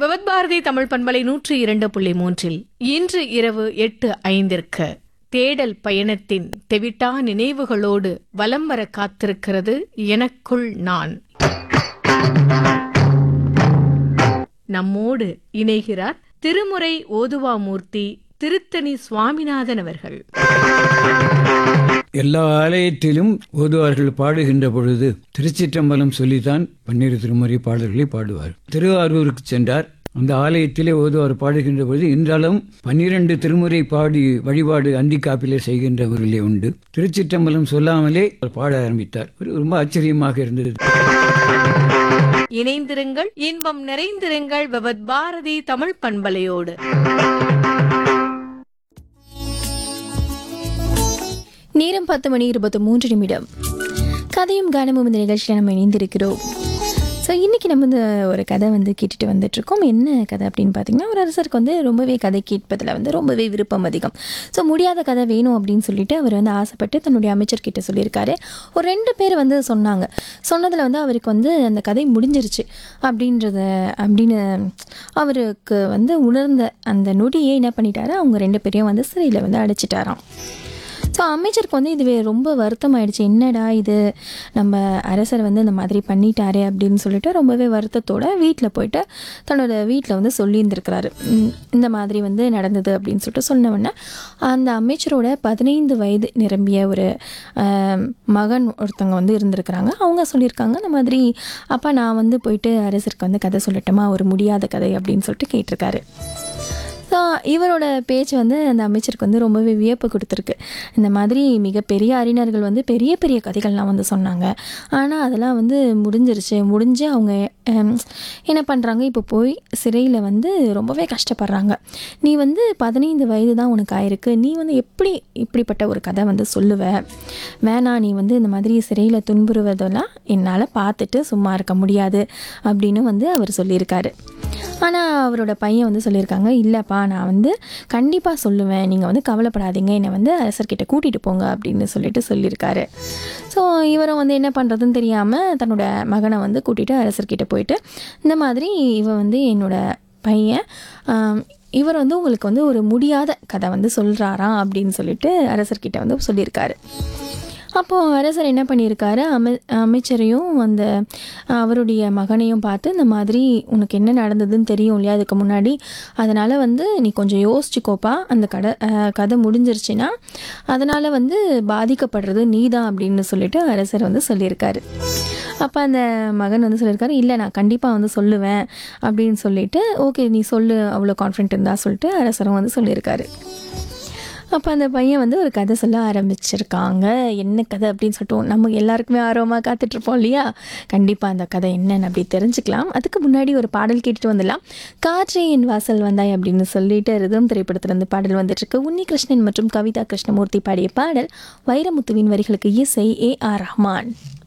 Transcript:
விவத்பாரதி தமிழ் பண்பலை நூற்றி இரண்டு புள்ளி மூன்றில் இன்று இரவு எட்டு ஐந்திற்கு தேடல் பயணத்தின் தெவிட்டா நினைவுகளோடு வலம் வர காத்திருக்கிறது எனக்குள் நான் நம்மோடு இணைகிறார் திருமுறை ஓதுவாமூர்த்தி திருத்தணி சுவாமிநாதன் அவர்கள் எல்லா ஆலயத்திலும் ஓதுவார்கள் பாடுகின்ற பொழுது திருச்சிற்றம்பலம் சொல்லித்தான் பன்னிரு திருமுறை பாடல்களை பாடுவார் திருவாரூருக்கு சென்றார் அந்த ஆலயத்திலே ஓதுவார் பாடுகின்ற பொழுது இன்றாலும் பன்னிரண்டு திருமுறை பாடி வழிபாடு அந்தி காப்பிலே செய்கின்றவர்களே உண்டு திருச்சிற்றம்பலம் சொல்லாமலே அவர் பாட ஆரம்பித்தார் ஒரு ரொம்ப ஆச்சரியமாக இருந்தது இணைந்திருங்கள் இன்பம் நிறைந்திருங்கள் விவத் பாரதி தமிழ் பண்பலையோடு நேரம் பத்து மணி இருபத்தி மூன்று நிமிடம் கதையும் கானமும் இந்த நிகழ்ச்சியில் நம்ம இணைந்திருக்கிறோம் ஸோ இன்றைக்கி நம்ம இந்த ஒரு கதை வந்து கேட்டுட்டு வந்துட்ருக்கோம் என்ன கதை அப்படின்னு பார்த்தீங்கன்னா ஒரு அரசருக்கு வந்து ரொம்பவே கதை கேட்பதில் வந்து ரொம்பவே விருப்பம் அதிகம் ஸோ முடியாத கதை வேணும் அப்படின்னு சொல்லிட்டு அவர் வந்து ஆசைப்பட்டு தன்னுடைய அமைச்சர்கிட்ட சொல்லியிருக்காரு ஒரு ரெண்டு பேர் வந்து சொன்னாங்க சொன்னதில் வந்து அவருக்கு வந்து அந்த கதை முடிஞ்சிருச்சு அப்படின்றத அப்படின்னு அவருக்கு வந்து உணர்ந்த அந்த நொடியே என்ன பண்ணிட்டாரு அவங்க ரெண்டு பேரையும் வந்து சிறையில் வந்து அடைச்சிட்டாராம் ஸோ அமைச்சருக்கு வந்து இது ரொம்ப வருத்தம் ஆயிடுச்சு என்னடா இது நம்ம அரசர் வந்து இந்த மாதிரி பண்ணிட்டாரே அப்படின்னு சொல்லிட்டு ரொம்பவே வருத்தத்தோட வீட்டில் போயிட்டு தன்னோட வீட்டில் வந்து சொல்லியிருந்திருக்கிறாரு "ம், இந்த மாதிரி வந்து நடந்தது அப்படின்னு சொல்லிட்டு சொன்ன உடனே அந்த அமைச்சரோட பதினைந்து வயது நிரம்பிய ஒரு ஆம், மகன் ஒருத்தவங்க வந்து இருந்திருக்கிறாங்க அவங்க சொல்லியிருக்காங்க இந்த மாதிரி அப்பா நான் வந்து போயிட்டு அரசருக்கு வந்து கதை சொல்லட்டுமா ஒரு முடியாத கதை அப்படின்னு சொல்லிட்டு கேட்டிருக்காரு ஸோ இவரோட பேச்சு வந்து அந்த அமைச்சருக்கு வந்து ரொம்பவே வியப்பு கொடுத்துருக்கு இந்த மாதிரி மிகப்பெரிய அறிஞர்கள் வந்து பெரிய பெரிய கதைகள்லாம் வந்து சொன்னாங்க ஆனால் அதெல்லாம் வந்து முடிஞ்சிருச்சு முடிஞ்சு அவங்க ஹம், என்ன பண்ணுறாங்க இப்போ போய் சிறையில் வந்து ரொம்பவே கஷ்டப்படுறாங்க நீ வந்து பதினைந்து வயது தான் உனக்கு ஆயிருக்கு நீ வந்து எப்படி இப்படிப்பட்ட ஒரு கதை வந்து சொல்லுவ வேணாம் நீ வந்து இந்த மாதிரி சிறையில் துன்புறுவதெல்லாம் என்னால் பார்த்துட்டு சும்மா இருக்க முடியாது அப்படின்னு வந்து அவர் சொல்லியிருக்காரு ஆனால் அவரோட பையன் வந்து சொல்லியிருக்காங்க இல்லைப்பா நான் வந்து கண்டிப்பாக சொல்லுவேன் நீங்கள் வந்து கவலைப்படாதீங்க என்னை வந்து அரசர்கிட்ட கூட்டிகிட்டு போங்க அப்படின்னு சொல்லிட்டு சொல்லியிருக்காரு ஸோ இவரும் வந்து என்ன பண்ணுறதுன்னு தெரியாமல் தன்னோட மகனை வந்து கூட்டிகிட்டு அரசர்கிட்ட போயிட்டு இந்த மாதிரி இவன் வந்து என்னோட பையன் ஆம், இவர் வந்து உங்களுக்கு வந்து ஒரு முடியாத கதை வந்து சொல்கிறாராம் அப்படின்னு சொல்லிட்டு அரசர்கிட்ட வந்து சொல்லியிருக்காரு அப்போது அரசர் என்ன பண்ணியிருக்காரு அமை அமைச்சரையும் அந்த அவருடைய மகனையும் பார்த்து இந்த மாதிரி உனக்கு என்ன நடந்ததுன்னு தெரியும் இல்லையா அதுக்கு முன்னாடி அதனால் வந்து நீ கொஞ்சம் யோசிச்சுக்கோப்பா அந்த கடை அஹ், கதை முடிஞ்சிருச்சுன்னா அதனால் வந்து பாதிக்கப்படுறது நீ தான் அப்படின்னு சொல்லிட்டு அரசர் வந்து சொல்லியிருக்காரு அப்போ அந்த மகன் வந்து சொல்லியிருக்காரு இல்லை நான் கண்டிப்பாக வந்து சொல்லுவேன் அப்படின்னு சொல்லிட்டு ஓகே நீ சொல்லு அவ்வளோ கான்ஃபிடென்ட் இருந்தா சொல்லிட்டு அரசரும் வந்து சொல்லியிருக்காரு அப்போ அந்த பையன் வந்து ஒரு கதை சொல்ல ஆரம்பிச்சிருக்காங்க என்ன கதை அப்படின்னு சொல்லிட்டு நம்ம எல்லாருக்குமே ஆர்வமாக காத்துட்ருப்போம் இல்லையா கண்டிப்பாக அந்த கதை என்னன்னு அப்படி தெரிஞ்சுக்கலாம் அதுக்கு முன்னாடி ஒரு பாடல் கேட்டுட்டு வந்துடலாம் காற்றே என் வாசல் வந்தாய் அப்படின்னு சொல்லிட்டு ரிதம் திரைப்படத்திலிருந்து பாடல் வந்துட்டுருக்கு உன்னி கிருஷ்ணன் மற்றும் கவிதா கிருஷ்ணமூர்த்தி பாடிய பாடல் வைரமுத்துவின் வரிகளுக்கு இசை ஏ ஆர் ரஹ்மான்